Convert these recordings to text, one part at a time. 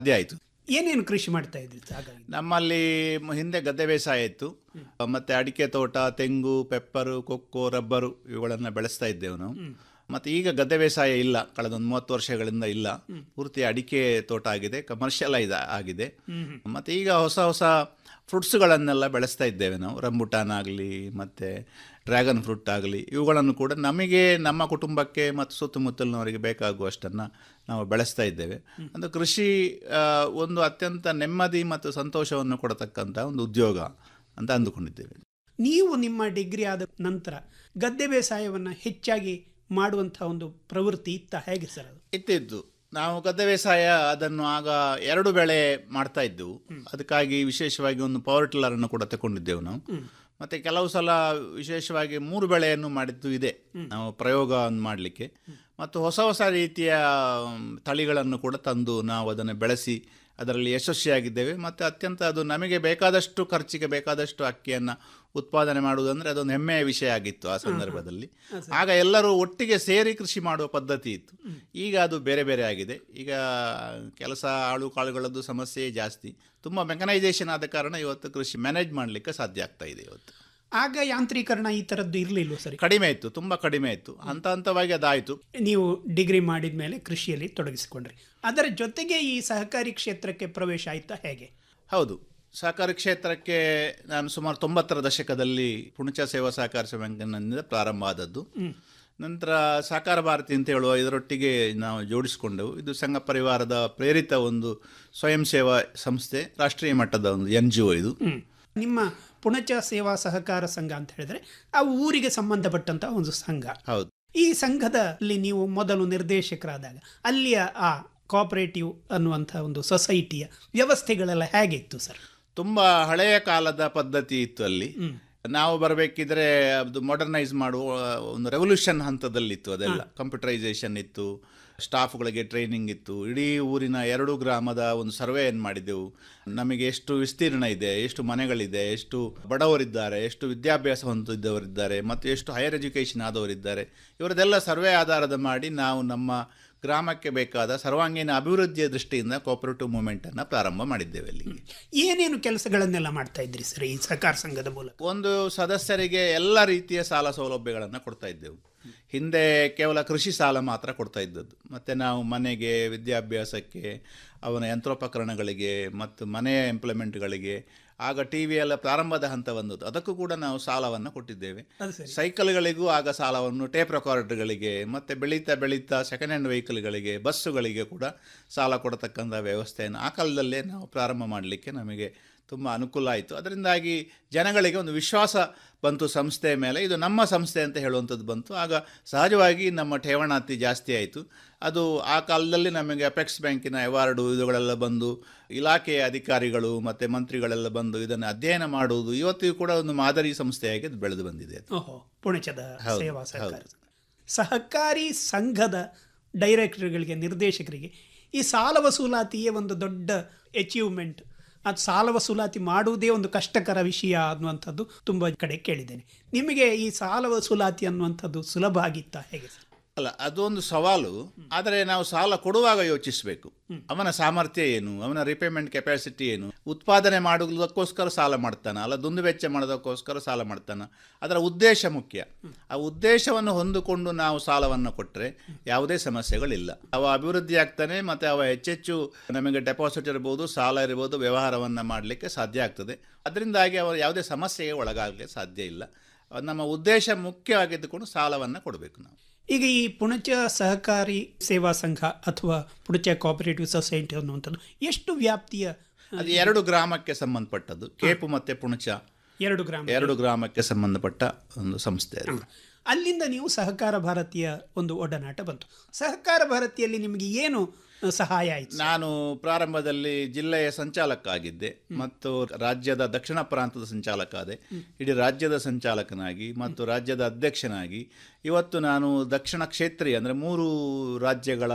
ಸಾಧ್ಯ ಆಯಿತು ಏನೇನು ಕೃಷಿ ಮಾಡ್ತಾ ಇದ್ರಿ ಹಾಗಾಗಿ ನಮ್ಮಲ್ಲಿ ಮ- ಹಿಂದೆ ಗದ್ದೆ ಬೇಸಾಯ ಇತ್ತು ಮತ್ತೆ ಅಡಿಕೆ ತೋಟ ತೆಂಗು ಪೆಪ್ಪರು ಕೊಕ್ಕೋ ರಬ್ಬರು ಇವುಗಳನ್ನು ಬೆಳೆಸ್ತಾ ಇದ್ದೇವೆ ನಾವು ಮತ್ತೆ ಈಗ ಗದ್ದೆ ಬೇಸಾಯ ಇಲ್ಲ ಕಳೆದ ಒಂದು ಮೂವತ್ತು ವರ್ಷಗಳಿಂದ ಇಲ್ಲ ಪೂರ್ತಿ ಅಡಿಕೆ ತೋಟ ಆಗಿದೆ ಕಮರ್ಷಿಯಲ್ ಆಗಿದೆ ಮತ್ತೆ ಈಗ ಹೊಸ ಹೊಸ ಫ್ರೂಟ್ಸ್ಗಳನ್ನೆಲ್ಲ ಬೆಳೆಸ್ತಾ ಇದ್ದೇವೆ ನಾವು ರಂಬುಟಾನ್ ಆಗಲಿ ಮತ್ತು ಡ್ರ್ಯಾಗನ್ ಫ್ರೂಟ್ ಆಗಲಿ ಇವುಗಳನ್ನು ಕೂಡ ನಮಗೆ ನಮ್ಮ ಕುಟುಂಬಕ್ಕೆ ಮತ್ತು ಸುತ್ತಮುತ್ತಲಿನವರಿಗೆ ಬೇಕಾಗುವಷ್ಟನ್ನು ನಾವು ಬೆಳೆಸ್ತಾ ಇದ್ದೇವೆ ಒಂದು ಕೃಷಿ ಆ, ಒಂದು ಅತ್ಯಂತ ನೆಮ್ಮದಿ ಮತ್ತು ಸಂತೋಷವನ್ನು ಕೊಡತಕ್ಕಂಥ ಒಂದು ಉದ್ಯೋಗ ಅಂತ ಅಂದುಕೊಂಡಿದ್ದೇವೆ ನೀವು ನಿಮ್ಮ ಡಿಗ್ರಿ ಆದ ನಂತರ ಗದ್ದೆ ಬೇಸಾಯವನ್ನು ಹೆಚ್ಚಾಗಿ ಮಾಡುವಂಥ ಒಂದು ಪ್ರವೃತ್ತಿ ಇತ್ತ ಹೇಗೆ ಸರ್ ಅದು ಇತ್ತಿದ್ದು ನಾವು ಗದ್ದೆ ಬೇಸಾಯ ಅದನ್ನು ಆಗ ಎರಡು ಬೆಳೆ ಮಾಡ್ತಾ ಇದ್ದೆವು ಅದಕ್ಕಾಗಿ ವಿಶೇಷವಾಗಿ ಒಂದು ಪವರ್ ಟಿಲ್ಲರನ್ನು ಕೂಡ ತಗೊಂಡಿದ್ದೆವು ನಾವು ಮತ್ತೆ ಕೆಲವು ಸಲ ವಿಶೇಷವಾಗಿ ಮೂರು ಬೆಳೆಯನ್ನು ಮಾಡಿದ್ದು ಇದೆ ನಾವು ಪ್ರಯೋಗವನ್ನು ಮಾಡಲಿಕ್ಕೆ ಮತ್ತು ಹೊಸ ಹೊಸ ರೀತಿಯ ಮ್, ತಳಿಗಳನ್ನು ಕೂಡ ತಂದು ನಾವು ಅದನ್ನು ಬೆಳೆಸಿ ಅದರಲ್ಲಿ ಯಶಸ್ವಿಯಾಗಿದ್ದೇವೆ ಮತ್ತು ಅತ್ಯಂತ ಅದು ನಮಗೆ ಬೇಕಾದಷ್ಟು ಖರ್ಚಿಗೆ ಬೇಕಾದಷ್ಟು ಅಕ್ಕಿಯನ್ನು ಉತ್ಪಾದನೆ ಮಾಡುವುದಂದರೆ ಅದೊಂದು ಹೆಮ್ಮೆಯ ವಿಷಯ ಆಗಿತ್ತು ಆ ಸಂದರ್ಭದಲ್ಲಿ ಆಗ ಎಲ್ಲರೂ ಒಟ್ಟಿಗೆ ಸೇರಿ ಕೃಷಿ ಮಾಡುವ ಪದ್ಧತಿ ಇತ್ತು ಈಗ ಅದು ಬೇರೆ ಬೇರೆ ಆಗಿದೆ ಈಗ ಕೆಲಸ ಆಳು ಕಾಳುಗಳದ್ದು ಸಮಸ್ಯೆ ಜಾಸ್ತಿ ತುಂಬ ಮೆಕನೈಸೇಷನ್ ಆದ ಕಾರಣ ಇವತ್ತು ಕೃಷಿ ಮ್ಯಾನೇಜ್ ಮಾಡಲಿಕ್ಕೆ ಸಾಧ್ಯ ಆಗ್ತಾ ಇದೆ ಇವತ್ತು ಆಗ ಯಾಂತ್ರೀಕರಣ ಈ ಥರದ್ದು ಇರಲಿಲ್ಲ ಸರಿ ಕಡಿಮೆ ಇತ್ತು ತುಂಬ ಕಡಿಮೆ ಇತ್ತು ಹಂತ ಹಂತವಾಗಿ ಅದಾಯಿತು ನೀವು ಡಿಗ್ರಿ ಮಾಡಿದ ಮೇಲೆ ಕೃಷಿಯಲ್ಲಿ ತೊಡಗಿಸಿಕೊಂಡ್ರಿ ಅದರ ಜೊತೆಗೆ ಈ ಸಹಕಾರಿ ಕ್ಷೇತ್ರಕ್ಕೆ ಪ್ರವೇಶ ಆಯ್ತಾ ಹೇಗೆ ಹೌದು ಸಹಕಾರಿ ಕ್ಷೇತ್ರಕ್ಕೆ ನಾನು ಸುಮಾರು ತೊಂಬತ್ತರ ದಶಕದಲ್ಲಿ ಪುಣಚ ಸೇವಾ ಸಹಕಾರ ಬ್ಯಾಂಕಿನಿಂದ ಪ್ರಾರಂಭ ಆದದ್ದು ನಂತರ ಸಹಕಾರ ಭಾರತಿ ಅಂತ ಹೇಳುವ ಇದರೊಟ್ಟಿಗೆ ನಾವು ಜೋಡಿಸಿಕೊಂಡೆವು ಇದು ಸಂಘ ಪರಿವಾರದ ಪ್ರೇರಿತ ಒಂದು ಸ್ವಯಂ ಸೇವಾ ಸಂಸ್ಥೆ ರಾಷ್ಟ್ರೀಯ ಮಟ್ಟದ ಒಂದು ಎನ್ ಜಿ ಒ ಇದು ನಿಮ್ಮ ಪುಣಚ ಸೇವಾ ಸಹಕಾರ ಸಂಘ ಅಂತ ಹೇಳಿದ್ರೆ ಆ ಊರಿಗೆ ಸಂಬಂಧಪಟ್ಟಂತ ಒಂದು ಸಂಘ ಹೌದು ಈ ಸಂಘದಲ್ಲಿ ನೀವು ಮೊದಲು ನಿರ್ದೇಶಕರಾದಾಗ ಅಲ್ಲಿಯ ಆ ಕೋಆಪರೇಟಿವ್ ಅನ್ನುವಂಥ ಒಂದು ಸೊಸೈಟಿಯ ವ್ಯವಸ್ಥೆಗಳೆಲ್ಲ ಹೇಗಿತ್ತು ಸರ್ ತುಂಬ ಹಳೆಯ ಕಾಲದ ಪದ್ಧತಿ ಇತ್ತು ಅಲ್ಲಿ ನಾವು ಬರಬೇಕಿದ್ರೆ ಅದು ಮಾಡರ್ನೈಸ್ ಮಾಡುವ ಒಂದು ರೆವಲ್ಯೂಷನ್ ಹಂತದಲ್ಲಿತ್ತು ಅದೆಲ್ಲ ಕಂಪ್ಯೂಟರೈಸೇಷನ್ ಇತ್ತು ಸ್ಟಾಫ್ಗಳಿಗೆ ಟ್ರೈನಿಂಗ್ ಇತ್ತು ಇಡೀ ಊರಿನ ಎರಡು ಗ್ರಾಮದ ಒಂದು ಸರ್ವೆಯನ್ನು ಮಾಡಿದೆವು ನಮಗೆ ಎಷ್ಟು ವಿಸ್ತೀರ್ಣ ಇದೆ ಎಷ್ಟು ಮನೆಗಳಿದೆ ಎಷ್ಟು ಬಡವರಿದ್ದಾರೆ ಎಷ್ಟು ವಿದ್ಯಾಭ್ಯಾಸ ಹೊಂದಿದ್ದವರಿದ್ದಾರೆ ಮತ್ತು ಎಷ್ಟು ಹೈಯರ್ ಎಜುಕೇಷನ್ ಆದವರಿದ್ದಾರೆ ಇವರದೆಲ್ಲ ಸರ್ವೆ ಆಧಾರದ ಮಾಡಿ ನಾವು ನಮ್ಮ ಗ್ರಾಮಕ್ಕೆ ಬೇಕಾದ ಸರ್ವಾಂಗೀಣ ಅಭಿವೃದ್ಧಿಯ ದೃಷ್ಟಿಯಿಂದ ಕೋಪರೇಟಿವ್ ಮೂವ್ಮೆಂಟನ್ನು ಪ್ರಾರಂಭ ಮಾಡಿದ್ದೇವೆ ಅಲ್ಲಿ ಏನೇನು ಕೆಲಸಗಳನ್ನೆಲ್ಲ ಮಾಡ್ತಾ ಇದ್ರಿ ಸರ್ ಈ ಸಹಕಾರ ಸಂಘದ ಮೂಲಕ ಒಂದು ಸದಸ್ಯರಿಗೆ ಎಲ್ಲ ರೀತಿಯ ಸಾಲ ಸೌಲಭ್ಯಗಳನ್ನು ಕೊಡ್ತಾ ಇದ್ದೆವು ಹಿಂದೆ ಕೇವಲ ಕೃಷಿ ಸಾಲ ಮಾತ್ರ ಕೊಡ್ತಾ ಇದ್ದದ್ದು ಮತ್ತು ನಾವು ಮನೆಗೆ ವಿದ್ಯಾಭ್ಯಾಸಕ್ಕೆ ಅವನ ಯಂತ್ರೋಪಕರಣಗಳಿಗೆ ಮತ್ತು ಮನೆಯ ಇಂಪ್ಲಿಮೆಂಟ್ಗಳಿಗೆ ಆಗ ಟಿ ವಿಯೆಲ್ಲ ಪ್ರಾರಂಭದ ಹಂತ ಬಂದದ್ದು ಅದಕ್ಕೂ ಕೂಡ ನಾವು ಸಾಲವನ್ನು ಕೊಟ್ಟಿದ್ದೇವೆ ಅದು ಸರಿ ಸೈಕಲ್ಗಳಿಗೂ ಆಗ ಸಾಲವನ್ನು ಟೇಪ್ ರೆಕಾರ್ಡರ್ಗಳಿಗೆ ಮತ್ತು ಬೆಳೀತಾ ಬೆಳೀತಾ ಸೆಕೆಂಡ್ ಹ್ಯಾಂಡ್ ವೆಹಿಕಲ್ಗಳಿಗೆ ಬಸ್ಸುಗಳಿಗೆ ಕೂಡ ಸಾಲ ಕೊಡತಕ್ಕಂಥ ವ್ಯವಸ್ಥೆಯನ್ನು ಆ ಕಾಲದಲ್ಲೇ ನಾವು ಪ್ರಾರಂಭ ಮಾಡಲಿಕ್ಕೆ ನಮಗೆ ತುಂಬ ಅನುಕೂಲ ಆಯಿತು ಅದರಿಂದಾಗಿ ಜನಗಳಿಗೆ ಒಂದು ವಿಶ್ವಾಸ ಬಂತು ಸಂಸ್ಥೆಯ ಮೇಲೆ ಇದು ನಮ್ಮ ಸಂಸ್ಥೆ ಅಂತ ಹೇಳುವಂಥದ್ದು ಬಂತು ಆಗ ಸಹಜವಾಗಿ ನಮ್ಮ ಠೇವಣಾತಿ ಜಾಸ್ತಿ ಆಯಿತು ಅದು ಆ ಕಾಲದಲ್ಲಿ ನಮಗೆ ಅಪೆಕ್ಸ್ ಬ್ಯಾಂಕಿನ ಅವಾರ್ಡು ಇವುಗಳೆಲ್ಲ ಬಂದು ಇಲಾಖೆಯ ಅಧಿಕಾರಿಗಳು ಮತ್ತು ಮಂತ್ರಿಗಳೆಲ್ಲ ಬಂದು ಇದನ್ನು ಅಧ್ಯಯನ ಮಾಡುವುದು ಇವತ್ತಿಗೂ ಕೂಡ ಒಂದು ಮಾದರಿ ಸಂಸ್ಥೆಯಾಗಿ ಅದು ಬೆಳೆದು ಬಂದಿದೆ ಅದು. ಓಹೋ ಪುಣಚದ ಹೌದು, ಸೇವಾ ಸಹಕಾರ ಹೌದು. ಸಂಘ. ಸಹಕಾರಿ ಸಂಘದ ಡೈರೆಕ್ಟರ್ಗಳಿಗೆ ನಿರ್ದೇಶಕರಿಗೆ ಈ ಸಾಲ ವಸೂಲಾತಿಯೇ ಒಂದು ದೊಡ್ಡ ಅಚೀವ್ಮೆಂಟ್ ಅದು ಸಾಲ ವಸೂಲಾತಿ ಮಾಡುವುದೇ ಒಂದು ಕಷ್ಟಕರ ವಿಷಯ ಅನ್ನುವಂಥದ್ದು ತುಂಬ ಕಡೆ ಕೇಳಿದ್ದೇನೆ ನಿಮಗೆ ಈ ಸಾಲ ವಸೂಲಾತಿ ಅನ್ನುವಂಥದ್ದು ಸುಲಭ ಆಗಿತ್ತಾ ಹೇಗೆ ಸರ್ ಅಲ್ಲ ಅದೊಂದು ಸವಾಲು ಆದರೆ ನಾವು ಸಾಲ ಕೊಡುವಾಗ ಯೋಚಿಸಬೇಕು ಅವನ ಸಾಮರ್ಥ್ಯ ಏನು ಅವನ ರಿಪೇಮೆಂಟ್ ಕೆಪಾಸಿಟಿ ಏನು ಉತ್ಪಾದನೆ ಮಾಡುವುದಕ್ಕೋಸ್ಕರ ಸಾಲ ಮಾಡ್ತಾನ ಅಲ್ಲ ದುಂದು ವೆಚ್ಚ ಮಾಡೋದಕ್ಕೋಸ್ಕರ ಸಾಲ ಮಾಡ್ತಾನ ಅದರ ಉದ್ದೇಶ ಮುಖ್ಯ ಆ ಉದ್ದೇಶವನ್ನು ಹೊಂದಿಕೊಂಡು ನಾವು ಸಾಲವನ್ನು ಕೊಟ್ಟರೆ ಯಾವುದೇ ಸಮಸ್ಯೆಗಳಿಲ್ಲ ಅವ ಅಭಿವೃದ್ಧಿ ಆಗ್ತಾನೆ ಮತ್ತು ಅವ ಹೆಚ್ಚೆಚ್ಚು ನಮಗೆ ಡೆಪಾಸಿಟ್ ಇರ್ಬೋದು ಸಾಲ ಇರ್ಬೋದು ವ್ಯವಹಾರವನ್ನು ಮಾಡಲಿಕ್ಕೆ ಸಾಧ್ಯ ಆಗ್ತದೆ ಅದರಿಂದಾಗಿ ಅವರು ಯಾವುದೇ ಸಮಸ್ಯೆಗೆ ಒಳಗಾಗಲಿಕ್ಕೆ ಸಾಧ್ಯ ಇಲ್ಲ ನಮ್ಮ ಉದ್ದೇಶ ಮುಖ್ಯವಾಗಿದ್ದುಕೊಂಡು ಸಾಲವನ್ನು ಕೊಡಬೇಕು ನಾವು ಈಗ ಈ ಪುಣಚ ಸಹಕಾರಿ ಸೇವಾ ಸಂಘ ಅಥವಾ ಪುಣಚ ಕೋಆಪರೇಟಿವ್ ಸೊಸೈಟಿ ಅನ್ನುವಂಥದ್ದು ಎಷ್ಟು ವ್ಯಾಪ್ತಿಯ ಅದು ಎರಡು ಗ್ರಾಮಕ್ಕೆ ಸಂಬಂಧಪಟ್ಟದ್ದು ಕೇಪು ಮತ್ತೆ ಪುಣಚ ಎರಡು ಗ್ರಾಮ ಎರಡು ಗ್ರಾಮಕ್ಕೆ ಸಂಬಂಧಪಟ್ಟ ಒಂದು ಸಂಸ್ಥೆ ಅದು ಅಲ್ಲಿಂದ ನೀವು ಸಹಕಾರ ಭಾರತೀಯ ಒಂದು ಒಡನಾಟ ಬಂತು ಸಹಕಾರ ಭಾರತಿಯಲ್ಲಿ ನಿಮಗೆ ಏನು ಆ, ಸಹಾಯ ಆಯಿತು ನಾನು ಪ್ರಾರಂಭದಲ್ಲಿ ಜಿಲ್ಲೆಯ ಸಂಚಾಲಕ ಆಗಿದ್ದೆ ಮತ್ತು ರಾಜ್ಯದ ದಕ್ಷಿಣ ಪ್ರಾಂತದ ಸಂಚಾಲಕ ಆದೆ ಇಡೀ ರಾಜ್ಯದ ಸಂಚಾಲಕನಾಗಿ ಮತ್ತು ರಾಜ್ಯದ ಅಧ್ಯಕ್ಷನಾಗಿ ಇವತ್ತು ನಾನು ದಕ್ಷಿಣ ಕ್ಷೇತ್ರೀಯ ಅಂದರೆ ಮೂರು ರಾಜ್ಯಗಳ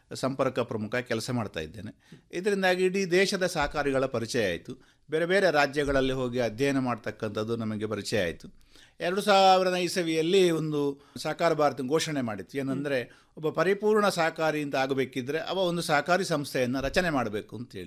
ಸಂಪರ್ಕ ಪ್ರಮುಖ ಕೆಲಸ ಮಾಡ್ತಾ ಇದ್ದೇನೆ ಇದರಿಂದಾಗಿ ಇಡೀ ದೇಶದ ಸಹಕಾರಿಗಳ ಪರಿಚಯ ಆಯಿತು ಬೇರೆ ಬೇರೆ ರಾಜ್ಯಗಳಲ್ಲಿ ಹೋಗಿ ಅಧ್ಯಯನ ಮಾಡ್ತಕ್ಕಂಥದ್ದು ನಮಗೆ ಪರಿಚಯ ಆಯಿತು ಎರಡು ಸಾವಿರದ ಇಸವಿಯಲ್ಲಿ ಒಂದು ಸಹಕಾರ ಭಾರತ ಘೋಷಣೆ ಮಾಡಿತ್ತು ಏನಂದರೆ ಒಬ್ಬ ಪರಿಪೂರ್ಣ ಸಹಕಾರಿ ಅಂತ ಆಗಬೇಕಿದ್ರೆ ಅವ ಒಂದು ಸಹಕಾರಿ ಸಂಸ್ಥೆಯನ್ನು ರಚನೆ ಮಾಡಬೇಕು ಅಂತೇಳಿ